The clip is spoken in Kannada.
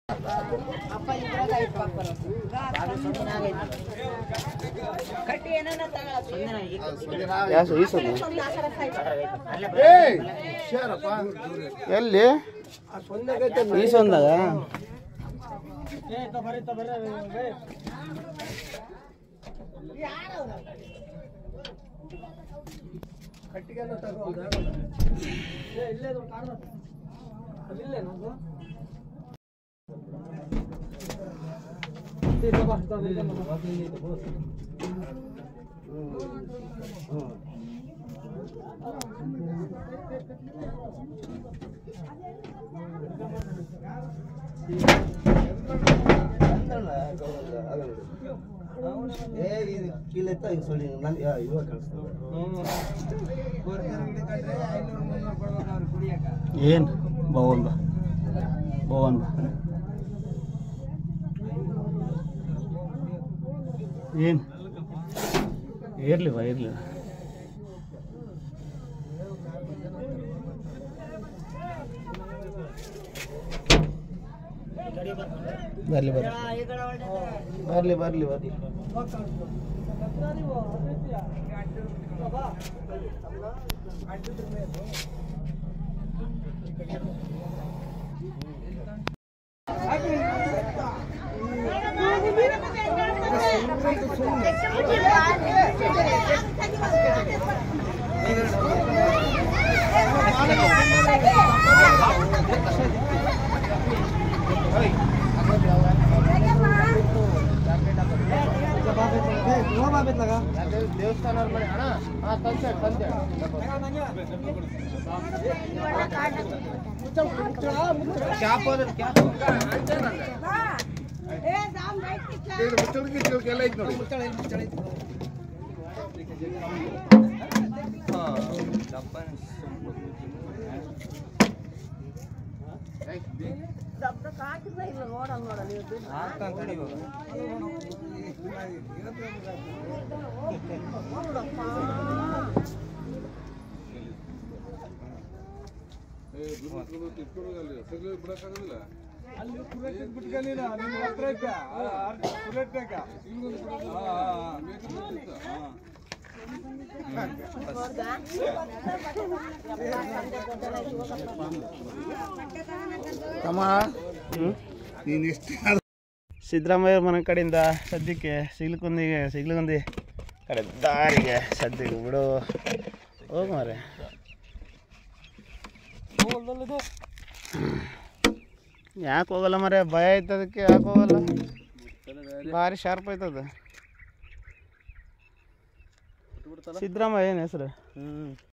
ಯಾಸು ಈ ಸೊಂದು ಎಲ್ಲಿ ಈ ಸೊಂದಾಗ ಏನ್ ಭವನ್ ಬಾ ಭವನ್ ಬಾ ಏನ್ ಇರ್ಲಿ ಬಾ ಇರ್ಲಿ ಬರ್ಲಿ ಬರ್ಲಿ ಬರ್ಲಿ ಬರ್ಲಿ ಬರ್ಲಿ ದೇವಸ್ಥಾನ ತಮ್ಮ ನೀನು ಎಷ್ಟು ಸಿದ್ದರಾಮಯ್ಯ ಮನೆ ಕಡೆಯಿಂದ ಸದ್ಯಕ್ಕೆ ಸಿಗ್ಲಿಕುಂದಿಗೆ ಸಿಗ್ಲಿಗುಂದಿ ಕಡೆ ದಾರಿಗೆ ಸದ್ಯಕ್ಕೆ ಬಿಡು ಹೋಗು ಮಾರೆ ಯಾಕೆ ಹೋಗಲ್ಲ ಮರೆ ಭಯ ಆಯ್ತದಕ್ಕೆ ಯಾಕೆ ಹೋಗಲ್ಲ ಭಾರಿ ಶಾರ್ಪ್ ಆಯ್ತದ ಸಿದ್ದರಾಮಯ್ಯ ಏನು ಹೆಸರು